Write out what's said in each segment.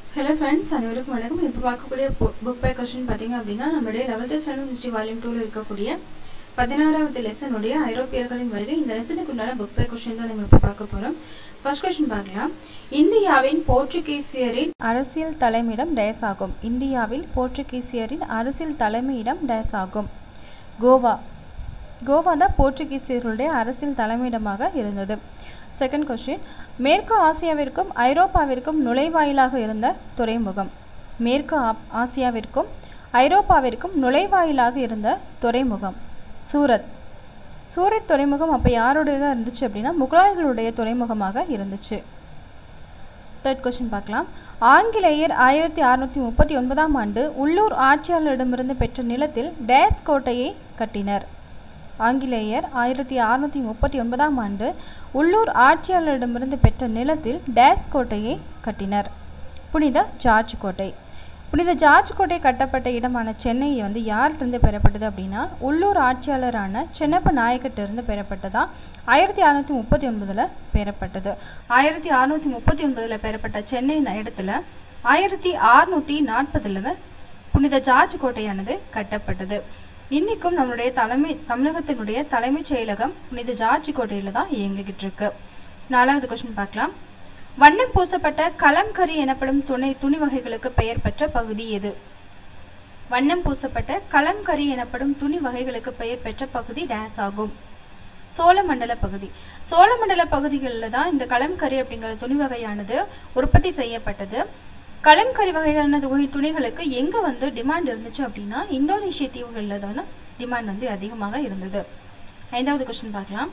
hello friends அனைவருக்கும் வணக்கம் இப்போ பார்க்கக்கூடிய புக் பை கொஸ்டின் பார்த்தீங்க அப்படின்னா நம்மளுடைய லெவல்த் ஸ்டாண்டர்ட் ஹிஸ்ட்ரி வால்யூம் டூவில் இருக்கக்கூடிய பதினாறாவது லெசனுடைய ஐரோப்பியர்களின் வருகை இந்த லெசனுக்கு உண்டான புக் பை கொஸ்டின் தான் நம்ம இப்போ பார்க்க போகிறோம் ஃபர்ஸ்ட் கொஸ்டின் பார்க்கலாம் இந்தியாவின் போர்ச்சுகீசியரின் அரசியல் தலைமையிடம் டேஸ் ஆகும் இந்தியாவில் போர்ச்சுகீசியரின் அரசியல் தலைமையிடம் டேஸ் ஆகும் கோவா கோவா தான் போர்ச்சுகீசியர்களுடைய அரசியல் தலைமையிடமாக இருந்தது செகண்ட் கொஸ்டின் மேற்கு ஆசியாவிற்கும் ஐரோப்பாவிற்கும் நுழைவாயிலாக இருந்த துறைமுகம் மேற்கு ஆப்- ஆசியாவிற்கும் ஐரோப்பாவிற்கும் நுழைவாயிலாக இருந்த துறைமுகம் சூரத் சூரத் துறைமுகம் அப்போ யாருடையதாக இருந்துச்சு அப்படின்னா முகலாயர்களுடைய துறைமுகமாக இருந்துச்சு தேர்ட் கொஸ்டின் பார்க்கலாம் ஆங்கிலேயர் ஆயிரத்தி அறுநூற்றி முப்பத்தி ஒன்பதாம் ஆண்டு உள்ளூர் ஆட்சியாளரிடமிருந்து பெற்ற நிலத்தில் டேஸ் கோட்டையை கட்டினர் ஆங்கிலேயர் ஆயிரத்தி அறுநூற்றி முப்பத்தி ஒன்பதாம் ஆண்டு உள்ளூர் ஆட்சியாளரிடமிருந்து பெற்ற நிலத்தில் டேஸ் கோட்டையை கட்டினர் புனித ஜார்ஜ் கோட்டை புனித ஜார்ஜ் கோட்டை கட்டப்பட்ட இடமான சென்னை வந்து யார்கிட்டருந்து பெறப்பட்டது அப்படின்னா உள்ளூர் ஆட்சியாளரான சென்னப்ப நாயக்கட்டிருந்து பெறப்பட்டதா ஆயிரத்தி அறுநூற்றி முப்பத்தி ஒன்பதில் பெறப்பட்டது ஆயிரத்தி அறுநூற்றி முப்பத்தி ஒன்பதில் பெறப்பட்ட சென்னை ந- இடத்துல ஆயிரத்தி அறுநூற்றி நாற்பதுல புனித ஜார்ஜ் கோட்டையானது கட்டப்பட்டது இன்னைக்கும் நம்மளுடைய தலைமை தமிழகத்தினுடைய தலைமைச் செயலகம் புனித ஜார்ஜ் கோட்டையில தான் இயங்கிக்கிட்டு இருக்கு நாலாவது கொஸ்டின் பார்க்கலாம் வண்ணம் பூசப்பட்ட கலம்கரி எனப்படும் துணை துணி வகைகளுக்கு பெயர் பெற்ற பகுதி எது வண்ணம் பூசப்பட்ட கலம்கரி எனப்படும் துணி வகைகளுக்கு பெயர் பெற்ற பகுதி டேஸ் ஆகும் சோழமண்டல பகுதி சோழமண்டல பகுதிகளில் தான் இந்த கலம்கரி அப்படிங்கிற துணி வகையானது உற்பத்தி செய்யப்பட்டது கலம்கரி வகையான துணி துணிகளுக்கு எங்க வந்து டிமாண்ட் இருந்துச்சு அப்படின்னா இந்தோனேஷிய தீவுகளில் தானே டிமாண்ட் வந்து அதிகமாக இருந்தது ஐந்தாவது கொஸ்டின் பார்க்கலாம்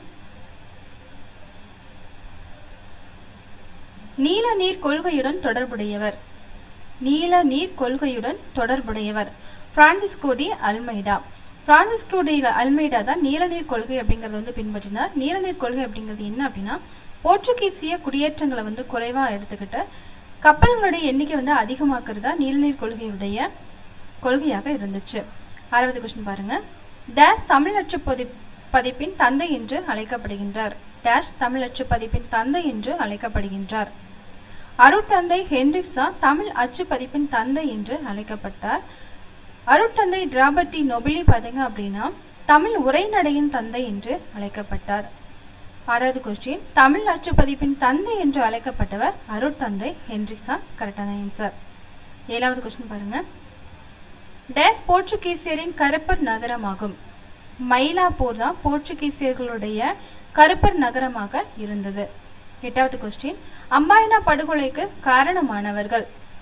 நீல நீர் கொள்கையுடன் தொடர்புடையவர் நீல நீர் கொள்கையுடன் தொடர்புடையவர் Francisco de Almeida Francisco de Almeida தான் நீலநீர் கொள்கை அப்படிங்கறத வந்து பின்பற்றினார் நீலநீர் கொள்கை அப்படிங்கிறது என்ன அப்படின்னா போர்ச்சுகீசிய குடியேற்றங்களை வந்து குறைவா எடுத்துக்கிட்டு கப்பல்களுடைய எண்ணிக்கை வந்து அதிகமாக்குறதா நீலநீர் கொள்கையுடைய கொள்கையாக இருந்துச்சு ஆறாவது கொஸ்டின் பாருங்க டேஷ் தமிழ் அச்சு பதி பதிப்பின் தந்தை என்று அழைக்கப்படுகின்றார் டேஷ் தமிழ் அச்சு பதிப்பின் தந்தை என்று அழைக்கப்படுகின்றார் அருட்தந்தை ஹென்ரிக்ஸா தமிழ் அச்சு பதிப்பின் தந்தை என்று அழைக்கப்பட்டார் அருட்தந்தை டிராபர்டி நொபிலி பார்த்தீங்க அப்படின்னா தமிழ் உரைநடையின் தந்தை என்று அழைக்கப்பட்டார் ஆறாவது கொஸ்டின் தமிழ் அச்சு பதிப்பின் தந்தை என்று அழைக்கப்பட்டவர் அருட்தந்தை ஹென்ரிக்ஸா கரெக்டான ஆன்சர் ஏழாவது கொஸ்டின் பாருங்க டேஸ் போர்ச்சுகீசியரின் கருப்பர் நகரமாகும் மயிலாப்பூர் தான் போர்ச்சுகீசியர்களுடைய கருப்பர் நகரமாக இருந்தது எட்டாவது கொஸ்டின் அம்பாயினா படுகொலைக்கு காரணமானவர்கள்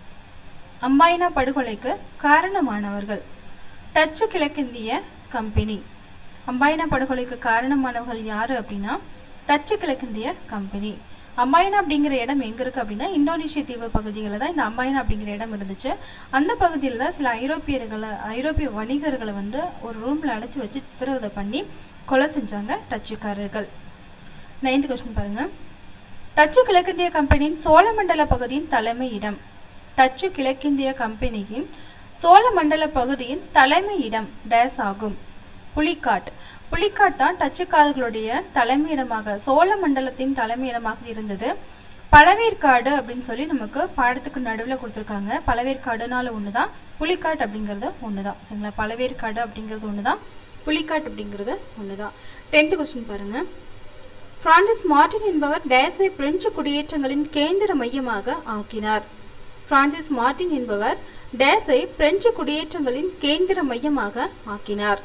அம்பாயினா படுகொலைக்கு காரணமானவர்கள் டச்சு கிழக்கிந்திய கம்பெனி அம்பாயினா படுகொலைக்கு காரணமானவர்கள் யாரு அப்படின்னா டச்சு கிழக்கிந்திய கம்பெனி அம்பாயினா அப்படிங்கிற இடம் எங்க இருக்கு அப்படின்னா இந்தோனேஷிய தீவு பகுதிகளில் தான் இந்த அம்பாயினா அப்படிங்கிற இடம் இருந்துச்சு அந்த பகுதியில் தான் சில ஐரோப்பியர்களை ஐரோப்பிய வணிகர்களை வந்து ஒரு ரூம்ல அடைச்சு வச்சு சித்திரவதை பண்ணி கொலை செஞ்சாங்க டச்சுக்காரர்கள் நைன்த் கொஸ்டின் பாருங்க டச்சு கிழக்கிந்திய கம்பெனியின் சோழமண்டல பகுதியின் தலைமை இடம் டச்சு கிழக்கிந்திய கம்பெனியின் சோழமண்டல பகுதியின் தலைமை இடம் டேஸ் ஆகும் புலிக்காட் புலிக்காட் தான் டச்சுக்காரர்களுடைய தலைமையிடமாக சோழ மண்டலத்தின் தலைமையிடமாக இருந்தது பழவேற்காடு அப்படின்னு சொல்லி நமக்கு பாடத்துக்கு நடுவில் கொடுத்துருக்காங்க பழவேற்காடுனால ஒன்று தான் புலிக்காட் அப்படிங்கிறது ஒன்று தான் சரிங்களா பழவேற்காடு அப்படிங்கிறது ஒன்று தான் புலிக்காட் அப்படிங்கிறது ஒன்று தான் டென்த்து கொஸ்டின் பாருங்க பிரான்சிஸ் மார்டின் என்பவர் டேஸை பிரெஞ்சு குடியேற்றங்களின் கேந்திர மையமாக ஆக்கினார் பிரான்சிஸ் மார்டின் என்பவர் டேஸை பிரெஞ்சு குடியேற்றங்களின் கேந்திர மையமாக ஆக்கினார்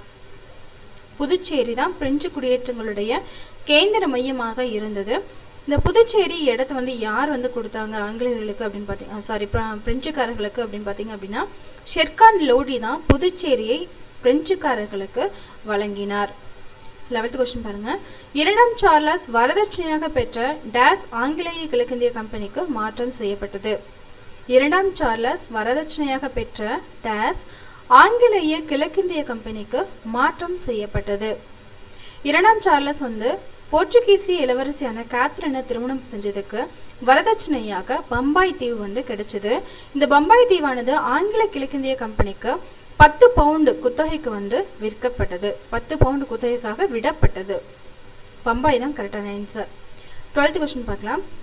புதுச்சேரி தான் பிரெஞ்சு குடியேற்றங்களுடைய கேந்திர மையமாக இருந்தது இந்த புதுச்சேரி இடத்த வந்து யார் வந்து கொடுத்தாங்க ஆங்கிலேயர்களுக்கு அப்படின்னு பார்த்தீங்க சாரி பிரெஞ்சுக்காரர்களுக்கு அப்படின்னு பார்த்தீங்க அப்படின்னா ஷெர்கான் லோடி தான் புதுச்சேரியை பிரெஞ்சுக்காரர்களுக்கு வழங்கினார் லெவல்த் கொஸ்டின் பாருங்க இரண்டாம் சார்லஸ் வரதட்சணையாக பெற்ற டேஸ் ஆங்கிலேய கிழக்கிந்திய கம்பெனிக்கு மாற்றம் செய்யப்பட்டது இரண்டாம் சார்லஸ் வரதட்சணையாக பெற்ற டேஸ் ஆங்கிலேய கிழக்கிந்திய கம்பெனிக்கு மாற்றம் செய்யப்பட்டது இரண்டாம் சார்லஸ் வந்து போர்ச்சுகீசிய இளவரசியான கேத்ரினை திருமணம் செஞ்சதுக்கு வரதட்சணையாக பம்பாய் தீவு வந்து கிடைச்சது இந்த பம்பாய் தீவானது ஆங்கில கிழக்கிந்திய கம்பெனிக்கு பத்து பவுண்டு குத்தகைக்கு வந்து விற்கப்பட்டது பத்து பவுண்டு குத்தகைக்காக விடப்பட்டது பம்பாய் தான் கரெக்டான ஆன்சர் டுவெல்த் கொஸ்டின் பார்க்கலாம்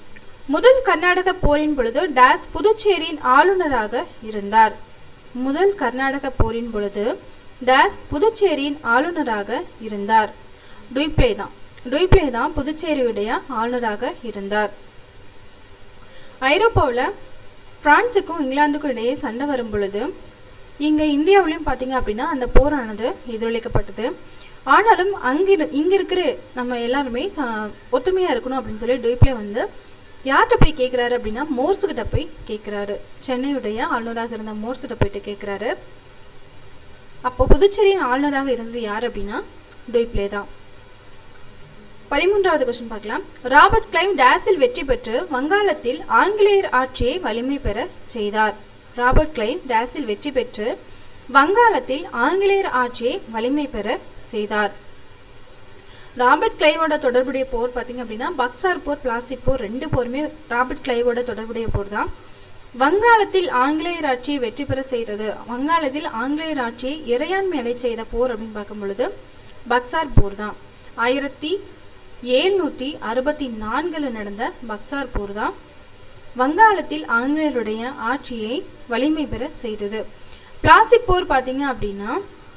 முதல் கர்நாடக போரின் பொழுது டேஸ் புதுச்சேரியின் ஆளுநராக இருந்தார் முதல் கர்நாடக போரின் பொழுது டேஸ் புதுச்சேரியின் ஆளுநராக இருந்தார் டுய்ப்ளே தான் டுய்ப்ளே தான் புதுச்சேரியுடைய ஆளுநராக இருந்தார் ஐரோப்பாவில் பிரான்ஸுக்கும் இங்கிலாந்துக்கும் இடையே சண்டை வரும் பொழுது இங்கே இந்தியாவிலையும் பார்த்தீங்க அப்படின்னா அந்த போரானது எதிரொலிக்கப்பட்டது ஆனாலும் அங்கே இங்கே இருக்கிற நம்ம எல்லாருமே ஒத்துமையாக இருக்கணும் அப்படின்னு சொல்லி டுய்ப்ளே வந்து யார்கிட்ட போய் கேட்குறாரு அப்படின்னா மோர்ஸுக்கிட்ட போய் கேட்குறாரு சென்னையுடைய ஆளுநராக இருந்த மோர்ஸ்கிட்ட போயிட்டு கேட்குறாரு அப்போ புதுச்சேரியின் ஆளுநராக இருந்தது யார் அப்படின்னா டொய்ப்ளே தான் பதிமூன்றாவது கொஸ்டின் பார்க்கலாம் ராபர்ட் கிளைவ் டேஸில் வெற்றி பெற்று வங்காளத்தில் ஆங்கிலேயர் ஆட்சியை வலிமை பெற செய்தார் ராபர்ட் கிளைவ் டேஸில் வெற்றி பெற்று வங்காளத்தில் ஆங்கிலேயர் ஆட்சியை வலிமை பெற செய்தார் ராபர்ட் கிளைவோட தொடர்புடைய போர் பார்த்தீங்க அப்படின்னா பக்சார் போர் பிளாஸ்டிக் போர் ரெண்டு போருமே ராபர்ட் கிளைவோட தொடர்புடைய போர் தான் வங்காளத்தில் ஆங்கிலேயர் ஆட்சியை வெற்றி பெற செய்தது வங்காளத்தில் ஆங்கிலேயர் ஆட்சியை இறையாண்மை அடை செய்த போர் அப்படின்னு பார்க்கும் பொழுது பக்சார் போர் தான் ஆயிரத்தி ஏழ்நூற்றி அறுபத்தி நான்கில் நடந்த பக்சார் போர் தான் வங்காளத்தில் ஆங்கிலேயருடைய ஆட்சியை வலிமை பெற செய்தது பிளாஸ்டிக் போர் பார்த்தீங்க அப்படின்னா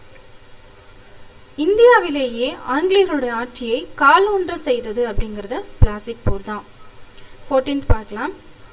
இந்தியாவிலேயே ஆங்கிலேயர்களுடைய ஆட்சியை காலூன்ற செய்தது அப்படிங்கிறது பிளாஸ்டிக் போர் தான் ஃபோர்டீன்த் பார்க்கலாம்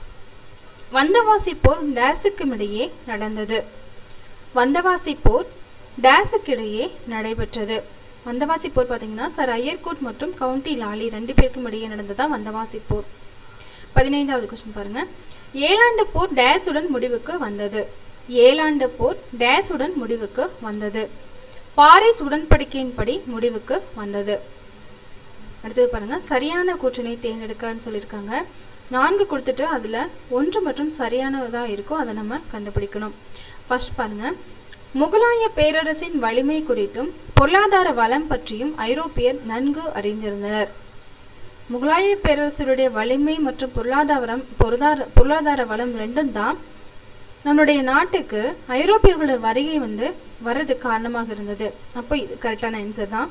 வந்தவாசி போர் டேஸுக்கும் இடையே நடந்தது வந்தவாசி போர் டேஸுக்கு இடையே நடைபெற்றது வந்தவாசி போர் பார்த்தீங்கன்னா சர் ஐயர்கோட் மற்றும் கவுண்டி லாலி ரெண்டு பேருக்கும் இடையே நடந்ததா வந்தவாசி போர் பதினைந்தாவது கொஸ்டின் பாருங்க ஏழாண்டு போர் டேஸுடன் முடிவுக்கு வந்தது ஏழாண்டு போர் டேஸுடன் முடிவுக்கு வந்தது பாரிஸ் உடன்படிக்கையின்படி முடிவுக்கு வந்தது அடுத்தது பாருங்க சரியான கூற்றினை தேர்ந்தெடுக்கன்னு சொல்லியிருக்காங்க நான்கு கொடுத்துட்டு அதில் ஒன்று மற்றும் சரியானதாக இருக்கோ அதை நம்ம கண்டுபிடிக்கணும் ஃபர்ஸ்ட் பாருங்க முகலாய பேரரசின் வலிமை குறித்தும் பொருளாதார வளம் பற்றியும் ஐரோப்பியர் நன்கு அறிந்திருந்தனர் முகலாய பேரரசருடைய வலிமை மற்றும் பொருளாதாரம் பொருளாதார பொருளாதார வளம் ரெண்டும் தான் நம்மளுடைய நாட்டுக்கு ஐரோப்பியர்களோட வருகை வந்து வர்றதுக்கு காரணமாக இருந்தது அப்போ இது கரெக்டான ஆன்சர் தான்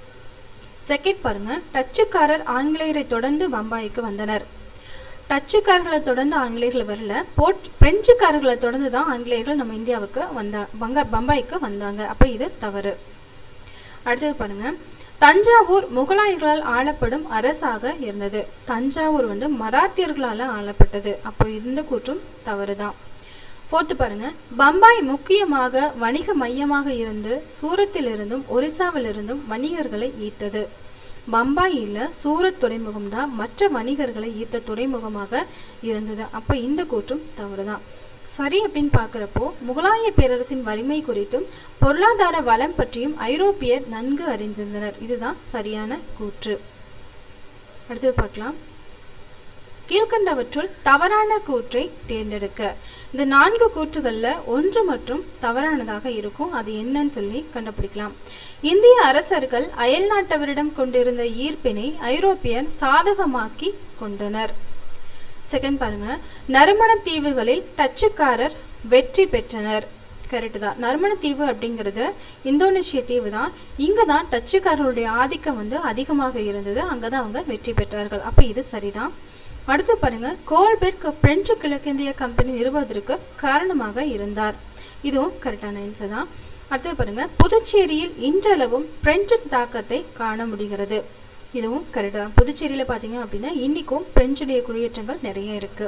செகண்ட் பாருங்க டச்சுக்காரர் ஆங்கிலேயரை தொடர்ந்து பம்பாய்க்கு வந்தனர் டச்சுக்காரர்களை தொடர்ந்து ஆங்கிலேயர்கள் வரல போர்ட் பிரெஞ்சுக்காரர்களை தொடர்ந்து தான் ஆங்கிலேயர்கள் நம்ம இந்தியாவுக்கு வந்தா வங்க பம்பாய்க்கு வந்தாங்க அப்போ இது தவறு அடுத்தது பாருங்க தஞ்சாவூர் முகலாயர்களால் ஆளப்படும் அரசாக இருந்தது தஞ்சாவூர் வந்து மராத்தியர்களால் ஆளப்பட்டது அப்போ இந்த கூற்றும் தவறு தான் போட்டு பாருங்க பம்பாய் முக்கியமாக வணிக மையமாக இருந்து சூரத்திலிருந்தும் ஒரிசாவிலிருந்தும் வணிகர்களை ஈர்த்தது பம்பாய் இல்ல சூரத் துறைமுகம் தான் மற்ற வணிகர்களை ஈர்த்த துறைமுகமாக இருந்தது அப்போ இந்த கூற்றும் தவறுதான் சரி அப்படின்னு பார்க்குறப்போ முகலாய பேரரசின் வலிமை குறித்தும் பொருளாதார வளம் பற்றியும் ஐரோப்பியர் நன்கு அறிந்திருந்தனர் இதுதான் சரியான கூற்று அடுத்தது பார்க்கலாம் கீழ்கண்டவற்றுள் தவறான கூற்றை தேர்ந்தெடுக்க இந்த நான்கு கூற்றுகள்ல ஒன்று மற்றும் தவறானதாக இருக்கும் அது என்னன்னு சொல்லி கண்டுபிடிக்கலாம் இந்திய அரசர்கள் அயல் நாட்டவரிடம் கொண்டிருந்த ஈர்ப்பினை ஐரோப்பியர் சாதகமாக்கி கொண்டனர் செகண்ட் பாருங்க நறுமண தீவுகளில் டச்சுக்காரர் வெற்றி பெற்றனர் கரெக்டு தான் நறுமண தீவு அப்படிங்கிறது இந்தோனேஷிய தீவு தான் இங்கே தான் டச்சுக்காரர்களுடைய ஆதிக்கம் வந்து அதிகமாக இருந்தது அங்கே தான் அவங்க வெற்றி பெற்றார்கள் அப்போ இது சரிதான் அடுத்து பாருங்க கோல்பெர்க் பிரெஞ்சு கிழக்கிந்திய கம்பெனி நிறுவுவதற்கு காரணமாக இருந்தார் இதுவும் கரெக்டான ஆன்சர் தான் அடுத்து பாருங்க புதுச்சேரியில் இன்றளவும் பிரெஞ்சு தாக்கத்தை காண முடிகிறது இதுவும் கரெக்ட் தான் புதுச்சேரியில் பார்த்தீங்க அப்படின்னா இன்னைக்கும் பிரெஞ்சுடைய குடியேற்றங்கள் நிறைய இருக்கு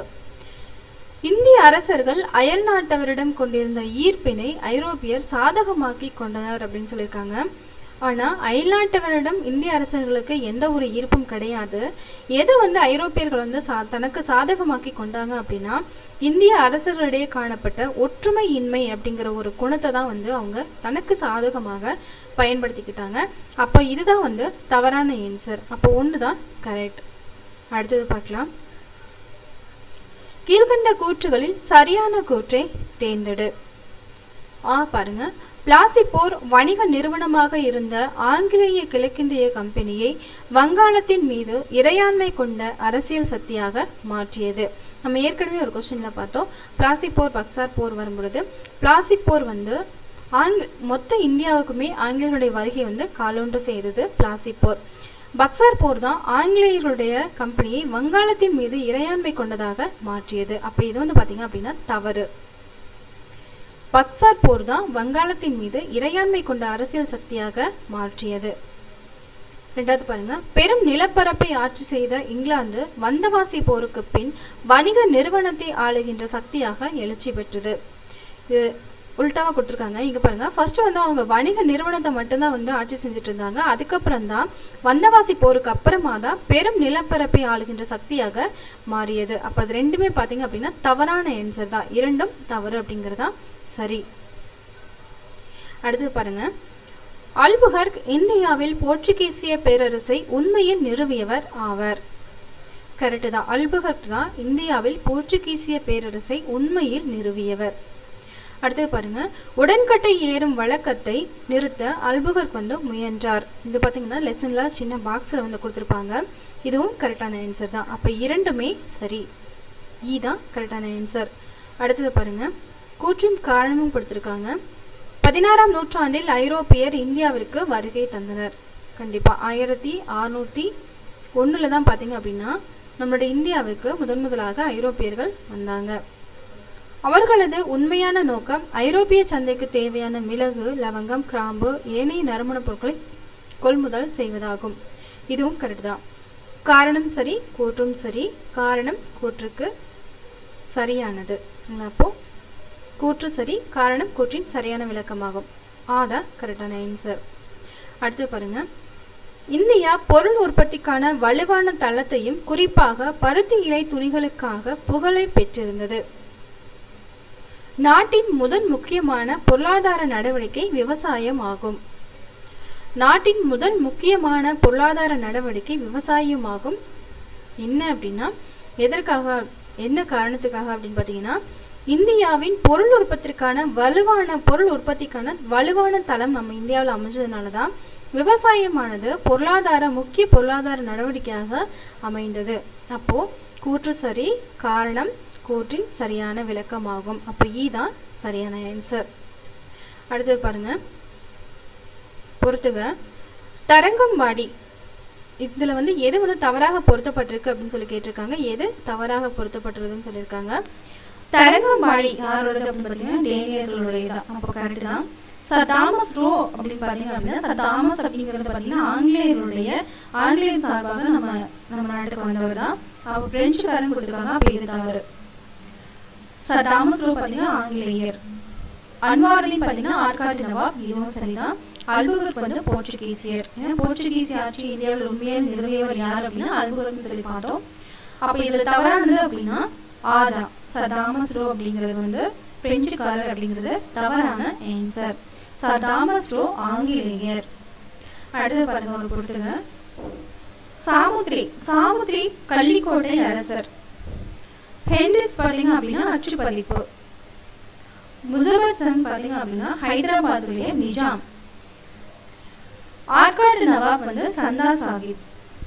இந்திய அரசர்கள் அயல் நாட்டவரிடம் கொண்டிருந்த ஈர்ப்பினை ஐரோப்பியர் சாதகமாக்கி கொண்டனர் அப்படின்னு சொல்லியிருக்காங்க ஆனால் அயல்நாட்டவரிடம் இந்திய அரசர்களுக்கு எந்த ஒரு ஈர்ப்பும் கிடையாது எதை வந்து ஐரோப்பியர்கள் வந்து சா தனக்கு சாதகமாக்கி கொண்டாங்க அப்படின்னா இந்திய அரசர்களிடையே காணப்பட்ட ஒற்றுமை இன்மை அப்படிங்கிற ஒரு குணத்தை தான் வந்து அவங்க தனக்கு சாதகமாக பயன்படுத்திக்கிட்டாங்க அப்போ இதுதான் வந்து தவறான ஆன்சர் அப்போ ஒன்று தான் கரெக்ட் அடுத்தது பார்க்கலாம் கீழ்கண்ட கூற்றுகளில் சரியான கூற்றை தேர்ந்தெடு ஆ பாருங்க பிளாசி போர் வணிக நிறுவனமாக இருந்த ஆங்கிலேய கிழக்கிந்திய கம்பெனியை வங்காளத்தின் மீது இறையாண்மை கொண்ட அரசியல் சக்தியாக மாற்றியது நம்ம ஏற்கனவே ஒரு கொஸ்டின்ல பார்த்தோம் பிளாசி போர் பக்சார் போர் வரும்பொழுது பிளாசி போர் வந்து ஆங் மொத்த இந்தியாவுக்குமே ஆங்கிலேயர்களுடைய வருகை வந்து காலொன்று செய்தது பிளாசி போர் பக்சார் போர் தான் ஆங்கிலேயர்களுடைய கம்பெனியை வங்காளத்தின் மீது இறையாண்மை கொண்டதாக மாற்றியது அப்ப இது வந்து பாத்தீங்க அப்படின்னா தவறு பக்சார் போர் தான் வங்காளத்தின் மீது இறையாண்மை கொண்ட அரசியல் சக்தியாக மாற்றியது ரெண்டாவது பாருங்க பெரும் நிலப்பரப்பை ஆட்சி செய்த இங்கிலாந்து வந்தவாசி போருக்கு பின் வணிக நிறுவனத்தை ஆளுகின்ற சக்தியாக எழுச்சி பெற்றது இது உல்டாவா கொடுத்துருக்காங்க இங்க பாருங்க ஃபர்ஸ்ட் வந்து அவங்க வணிக நிறுவனத்தை மட்டும்தான் வந்து ஆட்சி செஞ்சுட்டு இருந்தாங்க அதுக்கப்புறம் தான் வந்தவாசி போருக்கு அப்புறமா தான் பெரும் நிலப்பரப்பை ஆளுகின்ற சக்தியாக மாறியது அப்ப அது ரெண்டுமே பாத்தீங்க அப்படின்னா தவறான ஆன்சர் தான் இரண்டும் தவறு அப்படிங்கறதா சரி அடுத்து பாருங்க அல்புகர்க் இந்தியாவில் போர்ச்சுகீசிய பேரரசை உண்மையில் நிறுவியவர் ஆவர் கரெக்டு தான் அல்புகர்க் தான் இந்தியாவில் போர்ச்சுகீசிய பேரரசை உண்மையில் நிறுவியவர் அடுத்து பாருங்க உடன்கட்டை ஏறும் வழக்கத்தை நிறுத்த அல்புகர் கொண்டு முயன்றார் இது பார்த்தீங்கன்னா லெசன்ல சின்ன பாக்ஸில் வந்து கொடுத்துருப்பாங்க இதுவும் கரெக்டான ஆன்சர் தான் அப்போ இரண்டுமே சரி ஈ தான் கரெக்டான ஆன்சர் அடுத்தது பாருங்க கூற்றும் காரணமும் கொடுத்துருக்காங்க பதினாறாம் நூற்றாண்டில் ஐரோப்பியர் இந்தியாவிற்கு வருகை தந்தனர் கண்டிப்பாக ஆயிரத்தி அறுநூற்றி ஒன்றில் தான் பார்த்தீங்க அப்படின்னா நம்மளுடைய இந்தியாவுக்கு முதன் முதலாக ஐரோப்பியர்கள் வந்தாங்க அவர்களது உண்மையான நோக்கம் ஐரோப்பிய சந்தைக்கு தேவையான மிளகு லவங்கம் கிராம்பு ஏனைய நறுமணப் பொருட்களை கொள்முதல் செய்வதாகும் இதுவும் கரெக்ட் தான் காரணம் சரி கூற்றும் சரி காரணம் கூற்றுக்கு சரியானது சரிங்களா அப்போ கூற்று சரி காரணம் கூற்றின் சரியான விளக்கமாகும் ஆதா கரெக்டான ஆன்சர் அடுத்து பாருங்க இந்தியா பொருள் உற்பத்திக்கான வலுவான தளத்தையும் குறிப்பாக பருத்தி இலை துணிகளுக்காக புகழை பெற்றிருந்தது நாட்டின் முதல் முக்கியமான பொருளாதார நடவடிக்கை விவசாயம் ஆகும் நாட்டின் முதல் முக்கியமான பொருளாதார நடவடிக்கை விவசாயமாகும் என்ன அப்படின்னா எதற்காக என்ன காரணத்துக்காக அப்படின்னு பார்த்தீங்கன்னா இந்தியாவின் பொருள் உற்பத்திற்கான வலுவான பொருள் உற்பத்திக்கான வலுவான தளம் நம்ம இந்தியாவில் அமைஞ்சதுனால தான் விவசாயமானது பொருளாதார முக்கிய பொருளாதார நடவடிக்கையாக அமைந்தது அப்போ கூற்று சரி காரணம் கூற்றின் சரியான விளக்கமாகும் அப்போ ஈ தான் சரியான ஆன்சர் அடுத்தது பாருங்க பொறுத்துக தரங்கம்பாடி இதுல வந்து எது வந்து தவறாக பொருத்தப்பட்டிருக்கு அப்படின்னு சொல்லி கேட்டிருக்காங்க எது தவறாக பொருத்தப்பட்டிருக்குன்னு சொல்லியிருக்காங்க தரங்கம்பாடி யாரோடது அப்படின்னு பார்த்தீங்கன்னா டேனியர்களுடைய தான் அப்போ கரெக்ட் தான் சர் தாமஸ் ரோ அப்படின்னு பார்த்தீங்க அப்படின்னா சர் தாமஸ் அப்படிங்கிறது பார்த்தீங்கன்னா ஆங்கிலேயருடைய ஆங்கிலேயர் சார்பாக நம்ம நம்ம நாட்டுக்கு வந்தவர் தான் அப்போ பிரெஞ்சுக்காரன் கொடுத்துருக்காங்க அப்போ இது தவறு சர் தாமஸ் ரோ பார்த்தீங்கன்னா ஆங்கிலேயர் அன்வாரதின் பார்த்தீங்கன்னா ஆற்காட்டு நவாப் இதுவும் சரிதான் அல்புகர்க் வந்து போர்ச்சுகீசியர் ஏன்னா போர்ச்சுகீசிய ஆட்சி இந்தியாவில் உண்மையில் நிறுவியவர் யார் அப்படின்னா அல்புகர்க்னு சொல்லி பார்த்தோம் அப்போ இதுல தவறானது அப்படின்னா ஆதா சர் தாமஸ் ரோ அப்படிங்கிறது வந்து பிரெஞ்சுக்காரர் அப்படிங்கிறது தவறான ஆன்சர் சர் தாமஸ் ரோ ஆங்கிலேயர் அடுத்து பாருங்க ஒரு பொறுத்துங்க சாமுத்ரி சாமுத்ரி கள்ளிக்கோட்டை அரசர் ஹென்ரிஸ் பாத்தீங்க அப்படின்னா அச்சு பதிப்பு முசபத் சங் பாத்தீங்க அப்படின்னா ஹைதராபாத்துடைய நிஜாம் ஆற்காடு நவாப் வந்து சந்தா சாஹிப்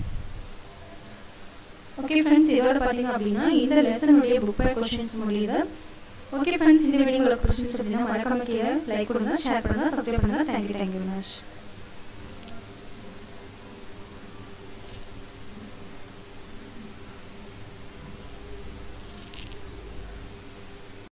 ஓகே ஃப்ரெண்ட்ஸ் இதோட பார்த்தீங்க அப்படின்னா இந்த லெசனுடைய புக் பை கொஷின்ஸ் முடியுது ஓகே ஃப்ரெண்ட்ஸ் இந்த வீடியோ உங்களுக்கு பிடிச்சிருந்துச்சு அப்படின்னா மறக்காம கீழே லைக் கொடுங்க ஷேர் பண்ணுங்க சப்ஸ்கிரைப் பண்ணுங்க தேங்க்யூ தேங்க்யூ மச்